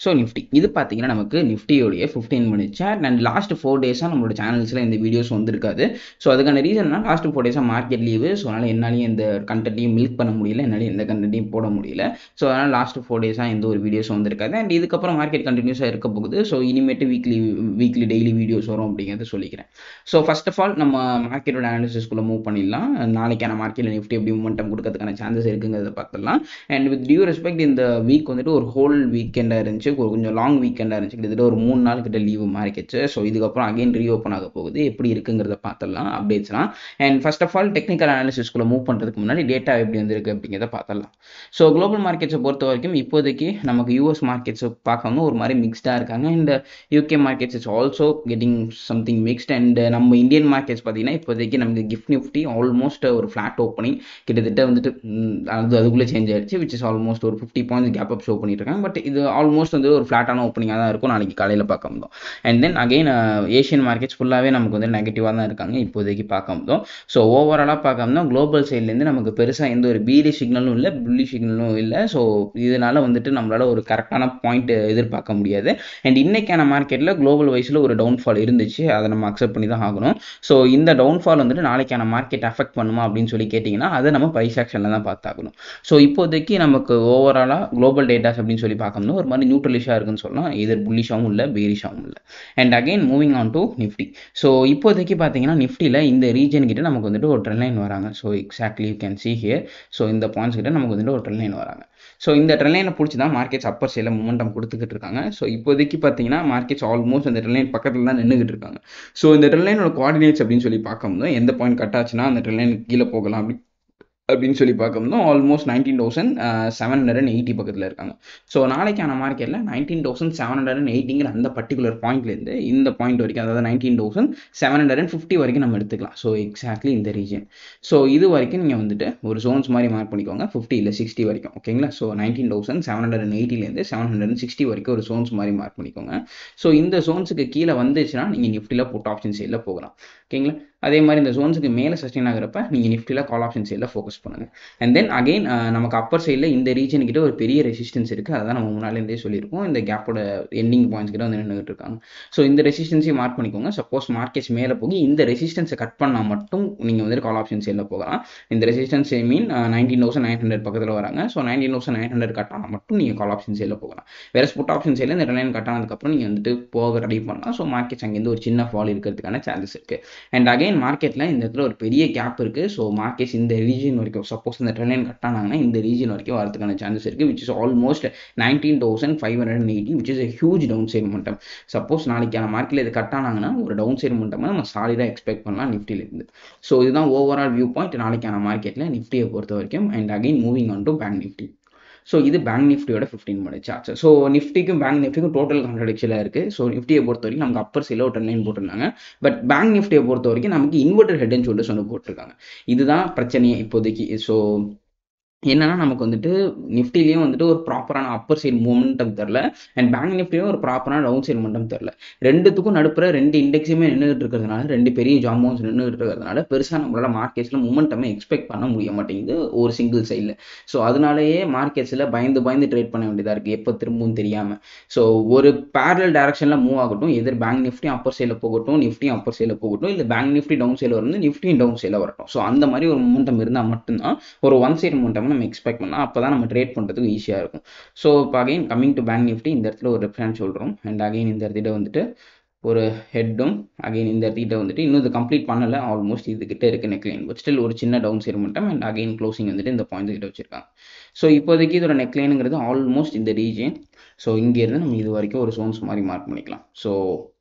so Nifty இது பார்த்தீங்கன்னா நமக்கு நிஃப்டியோடைய fifteen minute chart and last four டேஸாக நம்மளோட சேனல்ஸில் இந்த வீடியோஸ் வந்திருக்காது ஸோ அதுக்கான ரீசன்னா லாஸ்ட் ஃபோர் டேஸாக மார்க்கெட் லீவு ஸோ அதனால் என்னாலையும் இந்த கண்டென்ட்டையும் மில்க் பண்ண முடியல என்னாலையும் எந்த கண்டென்ட்டையும் போட முடியல ஸோ அதனால் லாஸ்ட் ஃபோர் டேஸாக எந்த ஒரு வீடியோஸ் வந்திருக்காது அண்ட் இதுக்கப்புறம் மார்க்கெட் கண்டினியூஸாக இருக்க போகுது ஸோ இனிமேட்டு வீக்லி வீக்லி டெய்லி வீடியோஸ் வரும் அப்படிங்கிறத சொல்லிக்கிறேன் ஸோ ஃபர்ஸ்ட் ஆஃப் ஆல் நம்ம மார்க்கெட்டோட அனாலிசிஸ்குள்ளே மூவ் பண்ணிடலாம் நாளைக்கான மார்க்கெட்டில் நிஃப்டி எப்படி மூமெண்டம் கொடுக்கறதுக்கான சான்சஸ் இருக்குங்கிறத பார்த்துடலாம் அண்ட் வித் டியூ ரெஸ்பெக்ட் இந்த வீக் வந்துட்டு ஒரு ஹோல் வீக்கெண்டாக இருந்துச்சு ஒரு கொஞ்சம் லாங் வீக்கெண்டாக இருந்துச்சு கிட்டத்தட்ட ஒரு மூணு நாள் கிட்ட லீவு மாறிக்கிச்சு ஸோ இதுக்கப்புறம் அகைன் ரீஓப்பன் ஆக போகுது எப்படி இருக்குங்கிறத பார்த்துடலாம் அப்டேட்ஸ்லாம் and first of all technical அனாலிசிஸ்குள்ளே மூவ் பண்ணுறதுக்கு முன்னாடி டேட்டா எப்படி வந்திருக்கு அப்படிங்கிறத பார்த்துடலாம் ஸோ குளோபல் மார்க்கெட்ஸை பொறுத்த வரைக்கும் இப்போதைக்கு நமக்கு யூஎஸ் மார்க்கெட்ஸை பார்க்கவங்க ஒரு மாதிரி மிக்ஸ்டாக இருக்காங்க and UK markets it's also getting something mixed and நம்ம இந்தியன் மார்க்கெட்ஸ் பார்த்தீங்கன்னா இப்போதைக்கு நமக்கு கிஃப்ட் நிஃப்டி ஆல்மோஸ்ட் ஒரு ஃப்ளாட் ஓப்பனிங் கிட்டத்தட்ட வந்துட்டு ம், அது அதுக்குள்ளே சேஞ்ச் ஆயிடுச்சு விச் இஸ் ஆல்மோஸ்ட் ஒரு fifty points gap up show பண்ணிட்டு இருக்காங்க பட் இது ஆல்மோஸ்ட் வந்து ஒரு ஃப்ளாட்டான ஓப்பனிங்காக தான் இருக்கும் நாளைக்கு காலையில் பார்க்க முடியும் and then again Asian markets ஃபுல்லாகவே நமக்கு வந்து நெகட்டிவாக தான் இருக்காங்க இப்போதைக்கு பார்க்க முடியும் ஸோ ஓவராலாக பார்க்க முடியும் குளோபல் சைட்லேருந்து நமக்கு பெருசாக எந்த ஒரு பீரி சிக்னலும் இல்லை புள்ளி சிக்னலும் இல்லை ஸோ இதனால வந்துட்டு நம்மளால ஒரு கரெக்டான பாயிண்ட் எதிர்பார்க்க முடியாது அண்ட் இன்னைக்கான மார்க்கெட்டில் குளோபல் வைஸில் ஒரு டவுன்ஃபால் இருந்துச்சு அதை நம்ம அக்செப்ட் பண்ணி தான் ஆகணும் ஸோ இந்த டவுன்ஃபால் வந்துட்டு நாளைக்கான மார்க்கெட் அஃபெக்ட் பண்ணுமா அப்படின்னு சொல்லி கேட்டிங்கன்னா அதை நம்ம ப்ரைஸ் ஆக்ஷனில் தான் பார்த்தாகணும் ஸோ இப்போதைக்கு நமக்கு ஓவராலாக குளோபல் டேட்டாஸ் அப்படின்னு சொல்லி பார்க்கணும் ஒரு மாதிரி நியூட்ரலிஷாக இருக்குன்னு சொல்லலாம் எதிர் புல்லிஷாவும் இல்லை பேரிஷாவும் இல்லை and again moving on to Nifty so இப்போதைக்கு பார்த்தீங்கன்னா நிஃப்டியில் இந்த ரீஜன் கிட்ட நமக்கு வந்துட்டு ஒரு ட்ரெண்ட் லைன் வராங்க so exactly you can see here so இந்த பாயிண்ட்ஸ் கிட்ட நமக்கு வந்துட்டு ஒரு ட்ரெண்ட் லைன் வராங்க ஸோ இந்த ட்ரெண்ட் லைனை பிடிச்சி தான் மார்க்கெட்ஸ் அப்பர் சைடில் மூமெண்டம் கொடுத்துக்கிட்டு இருக்காங்க ஸோ இப்போதைக்கு பார்த்தீங்கன்னா மார்க்கெட்ஸ் ஆல்மோஸ்ட் அந்த ட்ரெண்ட் லைன் பக்கத்தில் தான் நின்றுக்கிட்டு இருக்காங்க ஸோ இந்த ட்ரெண்ட் லைனோட கோஆர்டினேட்ஸ் அப்படின்னு சொல்லி பார்க்கும்போது எந்த பாயிண்ட் கட் ஆச்சுன்னா அந்த ட்ரெண்ட் லைன் கீழே போகலாம் அப்படி அப்படின்னு சொல்லி பார்க்கும்போது almost nineteen thousand seven hundred and eighty பக்கத்தில் இருக்காங்க ஸோ நாளைக்கான மார்க்கெட்டில் nineteen thousand seven hundred and எயிட்டிங்கிற அந்த பர்டிகுலர் பாயிண்ட்லேருந்து இந்த பாயிண்ட் வரைக்கும் அதாவது nineteen thousand seven hundred and fifty வரைக்கும் நம்ம எடுத்துக்கலாம் ஸோ எக்ஸாக்ட்லி இந்த ரீஜன் ஸோ இது வரைக்கும் நீங்கள் வந்துட்டு ஒரு ஜோன்ஸ் மாதிரி மார்க் பண்ணிக்கோங்க ஃபிஃப்டி இல்லை சிக்ஸ்டி வரைக்கும் ஓகேங்களா so nineteen thousand seven hundred and எயிட்டிலேருந்து செவன் ஹண்ட்ரட் அண்ட் சிக்ஸ்டி வரைக்கும் ஒரு ஜோன்ஸ் மாதிரி மார்க் பண்ணிக்கோங்க ஸோ இந்த ஜோன்ஸுக்கு கீழே வந்துச்சுன்னா நீங்கள் நிஃப்டியில் புட் ஆப்ஷன் சைடில் போகலாம் ஓகேங்களா அதே மாதிரி இந்த ஜோன்ஸுக்கு மேலே சஸ்டெயின் ஆகிறப்ப நீங்கள் நிஃப்டியில் கால் ஆப்ஷன் சைடில் ஃபோக்கஸ் பண்ணுங்கள் அண்ட் தென் அகைன் நமக்கு அப்பர் சைடில் இந்த ரீஜன் கிட்ட ஒரு பெரிய ரெசிஸ்டன்ஸ் இருக்குது அதான் நம்ம முன்னாலேருந்தே சொல்லியிருக்கோம் இந்த கேப்போட எண்டிங் பாயிண்ட்ஸ் கிட்ட வந்து நின்றுட்டு இருக்காங்க ஸோ இந்த ரெசிஸ்டன்ஸையும் மார்க் பண்ணிக்கோங்க சப்போஸ் மார்க்கெட்ஸ் மேலே போய் இந்த ரெசிஸ்டன்ஸை கட் பண்ணால் மட்டும் நீங்கள் வந்துட்டு கால் ஆப்ஷன் சைடில் போகலாம் இந்த resistance mean nineteen thousand nine hundred பக்கத்தில் வராங்க so nineteen thousand nine hundred cut ஆனால் மட்டும் நீங்கள் கால் ஆப்ஷன் சைடில் போகலாம் வேறு ஸ்புட் ஆப்ஷன் சைடில் இந்த லைன் கட் ஆனதுக்கப்புறம் நீங்கள் வந்துட்டு போக ரெடி பண்ணலாம் ஸோ மார்க்கெட்ஸ் அங்கேருந்து ஒரு சின்ன ஃபால் இருக்கிறதுக்கான சான்சஸ் இருக்குது அண்ட் அகைன் மார்க்கெட்டில் இந்த இடத்துல ஒரு பெரிய கேப் இருக்குது ஸோ மார்க்கெட்ஸ் இந்த ரீஜன் வரைக்கும் சப்போஸ் இந்த ட்ரெண்ட் லைன் கட் ஆனாங்கன்னா இந்த ரீஜன் வரைக்கும் வரதுக்கான சான்சஸ் இருக்குது which is almost nineteen thousand five hundred and eighty which is a huge down side மட்டம் சப்போஸ் நாளைக்கான மார்க்கெட்டில் இது கட் ஆனாங்கன்னா ஒரு டவுன் சைட் மட்டம் நம்ம சாலிடாக எக்ஸ்பெக்ட் பண்ணலாம் நிஃப்டிலேருந்து ஸோ இதுதான் ஓவரால் வியூ பாயிண்ட் நாளைக்கான மார்க்கெட்டில் நிஃப்டியை பொறுத்த வரைக்கும் and again moving on to bank Nifty so இது பேங்க் நிஃப்டியோட ஃபிஃப்டீன் மினிட் சார்ட்ஸ் ஸோ நிஃப்டிக்கும் பேங்க் நிஃப்டிக்கும் டோட்டல் கான்ட்ரடிக்ஷனாக இருக்குது ஸோ நிஃப்டியை பொறுத்த வரைக்கும் நமக்கு அப்பர் சைடில் ஒரு லைன் போட்டிருந்தாங்க பட் பேங்க் நிஃப்டியை பொறுத்த வரைக்கும் நமக்கு இன்வெர்டர் ஹெட்னு சொல்லிட்டு சொன்ன போட்டிருக்காங்க இதுதான் பிரச்சனையே இப்போதைக்கு ஸோ என்னன்னா நமக்கு வந்துட்டு நிஃப்டிலையும் வந்துட்டு ஒரு ப்ராப்பரான அப்பர் சைடு மூமெண்டம் தெரில அண்ட் பேங்க் நிஃப்டியும் ஒரு ப்ராப்பரான டவுன் சைடு மூமெண்டம் தெரில ரெண்டுத்துக்கும் நடுப்புற ரெண்டு இண்டெக்ஸுமே நின்றுட்டு இருக்கிறதுனால ரெண்டு பெரிய ஜாமோன்ஸ் நின்றுட்டு இருக்கிறதுனால பெருசாக நம்மளால மார்க்கெட்ஸில் மூமெண்டமே எக்ஸ்பெக்ட் பண்ண முடிய மாட்டேங்குது ஒரு சிங்கிள் சைடில் ஸோ அதனாலேயே மார்க்கெட்ஸில் பயந்து பயந்து ட்ரேட் பண்ண வேண்டியதாக இருக்குது எப்போ திரும்பவும் தெரியாமல் ஸோ ஒரு பேரல் டேரக்ஷனில் மூவ் ஆகட்டும் எதிர் பேங்க் நிஃப்டியும் அப்பர் சைடில் போகட்டும் நிஃப்டியும் அப்பர் சைடில் போகட்டும் இல்லை பேங்க் நிஃப்டி டவுன் சைடில் வந்து நிஃப்டியும் டவுன் சைடில் வரட்டும் ஸோ அந்த மாதிரி ஒரு மூமெண்டம் இருந்தால் மட்டும்தான் ஒரு ஒன் சைடு மூமெண்டம் நம்ம எக்ஸ்பெக்ட் பண்ணலாம் அப்போ தான் நம்ம ட்ரேட் பண்ணுறதுக்கு ஈஸியாக இருக்கும் ஸோ இப்போ again coming to bank Nifty இந்த இடத்துல ஒரு ரெஃபரன்ஸ் சொல்கிறோம் அண்ட் அகைன் இந்த இடத்துல வந்துட்டு ஒரு ஹெட்டும் அகைன் இந்த இடத்துல வந்துட்டு இன்னும் இது கம்ப்ளீட் பண்ணலை ஆல்மோஸ்ட் இதுக்கிட்ட இருக்கு நெக்லைன் பட் ஸ்டில் ஒரு சின்ன டவுன் சைடு மட்டும் அண்ட் அகைன் க்ளோசிங் வந்துட்டு இந்த பாயிண்ட் கிட்ட வச்சிருக்காங்க ஸோ இப்போதைக்கு இதோட நெக்லைனுங்கிறது ஆல்மோஸ்ட் இந்த ரீஜன் ஸோ இங்கேருந்து நம்ம இது வரைக்கும் ஒரு சோன்ஸ் மாதிரி மார்க் பண்ணிக்கலாம் ஸோ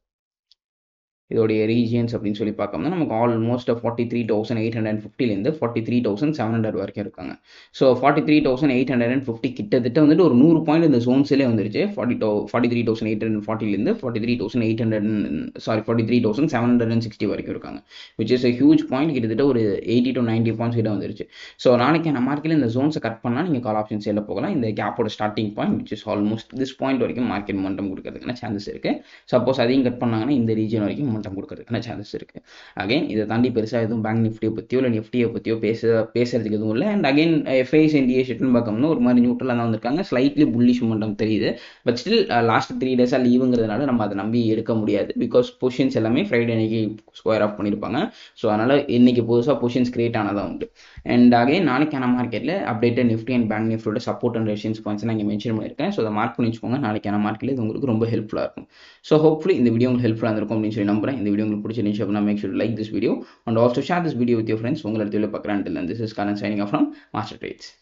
இதோடைய ரீஜியன்ஸ் அப்படின்னு சொல்லி பார்க்கணும்னா நமக்கு almost forty three thousand eight hundred ஃபிஃப்டிலேருந்து forty three thousand seven hundred வரைக்கும் இருக்காங்க so forty three thousand eight hundred and fifty கிட்டத்தட்ட வந்துட்டு ஒரு நூறு பாயிண்ட் இந்த ஜோன்ஸ்லேயே வந்துருச்சு ஃபார்ட்டி டோ forty three thousand eight hundred ஃபார்ட்டிலேருந்து forty three thousand eight hundred sorry forty three thousand seven hundred and sixty வரைக்கும் இருக்காங்க which is a huge point கிட்டத்தட்ட ஒரு எயிட்டி டு நைன்ட்டி பாயிண்ட்ஸ் கிட்ட வந்துருச்சு ஸோ நாளைக்கு நம்ம மார்க்கெட்டில் இந்த ஜோன்ஸை கட் பண்ணால் நீங்கள் கால் ஆப்ஷன் சேலில் போகலாம் இந்த கேப்போட starting point which is almost this point வரைக்கும் மார்க்கெட் மண்டம் கொடுக்கறதுக்கான சான்சஸ் இருக்குது சப்போஸ் அதையும் கட் பண்ணாங்கன்னா இந்த ரீஜன் வரைக்கும் மொமெண்டம் கொடுக்கறதுக்கான சான்சஸ் இருக்குது அகைன் இதை தாண்டி பெருசாக எதுவும் பேங்க் நிஃப்டியை பற்றியோ இல்லை நிஃப்டியை பற்றியோ பேச பேசுறதுக்கு எதுவும் இல்லை அண்ட் அகைன் எஃப்ஐஸ் என்டிஏ ஷிட்னு பார்க்கணும்னா ஒரு மாதிரி நியூட்ரலாக தான் வந்திருக்காங்க ஸ்லைட்லி புல்லிஷ் மொமெண்டம் தெரியுது பட் ஸ்டில் லாஸ்ட் த்ரீ டேஸாக லீவுங்கிறதுனால நம்ம அதை நம்பி எடுக்க முடியாது பிகாஸ் பொசிஷன்ஸ் எல்லாமே ஃப்ரைடே அன்னைக்கு ஸ்கொயர் ஆஃப் பண்ணியிருப்பாங்க ஸோ அதனால் இன்னைக்கு புதுசாக பொசிஷன்ஸ் கிரியேட் ஆனதாக உண்டு அண்ட் அகைன் நாளைக்கான மார்க்கெட்டில் அப்டேட்டட் நிஃப்டி அண்ட் பேங்க் நிஃப்டியோட சப்போர்ட் அண்ட் ரெசியன்ஸ் பாயிண்ட்ஸ் நான் இங்கே மென்ஷன் பண்ணியிருக்கேன் ஸோ அதை மார்க் பண்ணி வச்சுக்கோங்க நாளைக்கான மார்க்கெட்டில் இது உங்களுக்கு ரொம்ப ஹெல்ப்ஃபுல்லாக இருக்கும் ஸோ ஹோப்ஃபுல்லி இந்த வீடியோ உங்களுக்கு ஹெல்ப்ஃபுல்லாக இருக்கும் அப்படின்னு சொல்லி நம்புறேன் இந்த வீடியோ உங்களுக்கு பிடிச்சிருந்துச்சு அப்படின்னா make sure like this video and also share this video with your friends உங்களை இடத்துல பார்க்குறேன் this is Karan signing from Master trades